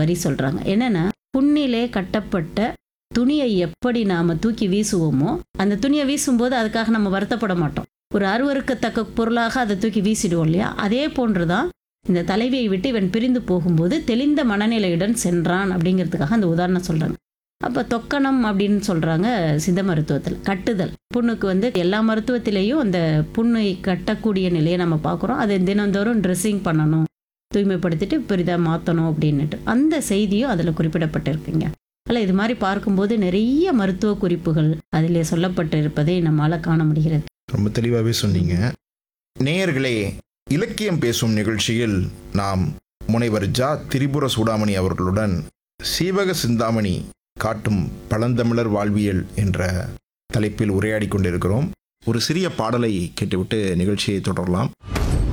வரி சொல்றாங்க என்னன்னா புண்ணிலே கட்டப்பட்ட துணியை எப்படி நாம தூக்கி வீசுவோமோ அந்த துணியை வீசும்போது அதுக்காக நம்ம வருத்தப்பட மாட்டோம் ஒரு அருவருக்கத்தக்க பொருளாக அதை தூக்கி வீசிடுவோம் இல்லையா அதே போன்றுதான் இந்த தலைவியை விட்டு இவன் பிரிந்து போகும்போது தெளிந்த மனநிலையுடன் சென்றான் அப்படிங்கிறதுக்காக அந்த உதாரணம் சொல்றாங்க அப்போ தொக்கணம் அப்படின்னு சொல்றாங்க சித்த மருத்துவத்தில் கட்டுதல் புண்ணுக்கு வந்து எல்லா மருத்துவத்திலையும் அந்த புண்ணை கட்டக்கூடிய நிலையை நம்ம பார்க்குறோம் அதை தினந்தோறும் ட்ரெஸ்ஸிங் பண்ணணும் தூய்மைப்படுத்திட்டு பெரிதாக மாற்றணும் அப்படின்னுட்டு அந்த செய்தியும் அதில் குறிப்பிடப்பட்டிருக்குங்க அதில் இது மாதிரி பார்க்கும்போது நிறைய மருத்துவ குறிப்புகள் அதிலே சொல்லப்பட்டிருப்பதை நம்மால் காண முடிகிறது ரொம்ப தெளிவாகவே சொன்னீங்க நேயர்களே இலக்கியம் பேசும் நிகழ்ச்சியில் நாம் முனைவர் ஜா திரிபுர சூடாமணி அவர்களுடன் சீவக சிந்தாமணி காட்டும் பழந்தமிழர் வாழ்வியல் என்ற தலைப்பில் உரையாடி கொண்டிருக்கிறோம் ஒரு சிறிய பாடலை கேட்டுவிட்டு நிகழ்ச்சியை தொடரலாம்